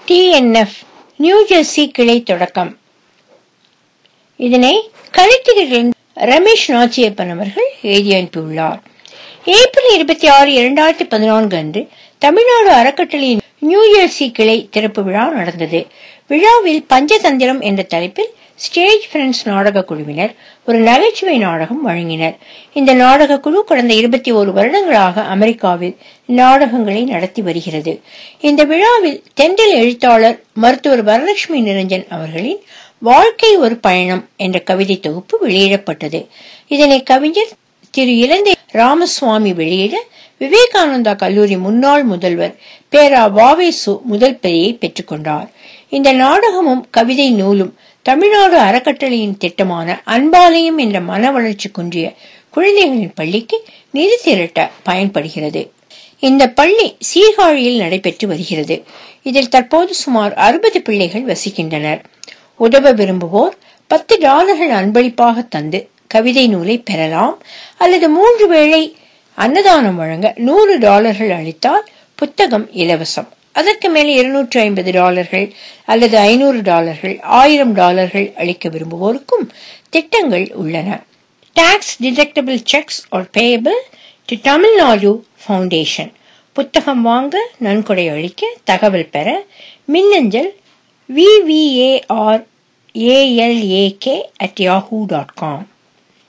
TNF new Jersey கிளை தொடக்கம் இதனை கழுத்துகளில் ரமேஷ் நாச்சியப்பன் அவர்கள் எழுதி அனுப்பியுள்ளார் ஏப்ரல் இருபத்தி ஆறு இரண்டாயிரத்தி பதினான்கு அன்று தமிழ்நாடு அறக்கட்டளையின் நியூ ஜெர்சி கிளை திறப்பு விழா நடந்தது விழாவில் பஞ்சதந்திரம் என்ற தலைப்பில் ஸ்டேஜ் ஃப்ரெண்ட்ஸ் நாடக குழுவினர் ஒரு நகைச்சுவை நாடகம் வழங்கினர் இந்த நாடக குழு கடந்த இருபத்தி ஒரு வருடங்களாக அமெரிக்காவில் நாடகங்களை நடத்தி வருகிறது இந்த விழாவில் தென்றல் எழுத்தாளர் மருத்துவர் வரலட்சுமி நிரஞ்சன் அவர்களின் வாழ்க்கை ஒரு பயணம் என்ற கவிதை தொகுப்பு வெளியிடப்பட்டது இதனை கவிஞர் திரு இலந்தை ராமசுவாமி வெளியிட விவேகானந்தா கல்லூரி முன்னாள் முதல்வர் பேரா வாவேசு முதல் பெரியை பெற்றுக்கொண்டார் இந்த நாடகமும் கவிதை நூலும் தமிழ்நாடு அறக்கட்டளையின் திட்டமான அன்பாலயம் என்ற மன வளர்ச்சி குன்றிய குழந்தைகளின் பள்ளிக்கு நிதி திரட்ட பயன்படுகிறது இந்த பள்ளி சீர்காழியில் நடைபெற்று வருகிறது இதில் தற்போது சுமார் அறுபது பிள்ளைகள் வசிக்கின்றனர் உதவ விரும்புவோர் பத்து டாலர்கள் அன்பளிப்பாக தந்து கவிதை நூலை பெறலாம் அல்லது மூன்று வேளை அன்னதானம் வழங்க நூறு டாலர்கள் அளித்தால் புத்தகம் இலவசம் அதற்கு மேலே இருநூற்றி ஐம்பது டாலர்கள் அல்லது ஐநூறு டாலர்கள் ஆயிரம் டாலர்கள் அளிக்க விரும்புவோருக்கும் திட்டங்கள் உள்ளன tax deductible cheques are payable to Tamil Nadu foundation புத்தகம் வாங்க நன்கொடை அளிக்க தகவல் பெற மின்னஞ்சல் VVAR ALAK at Yahoo dot com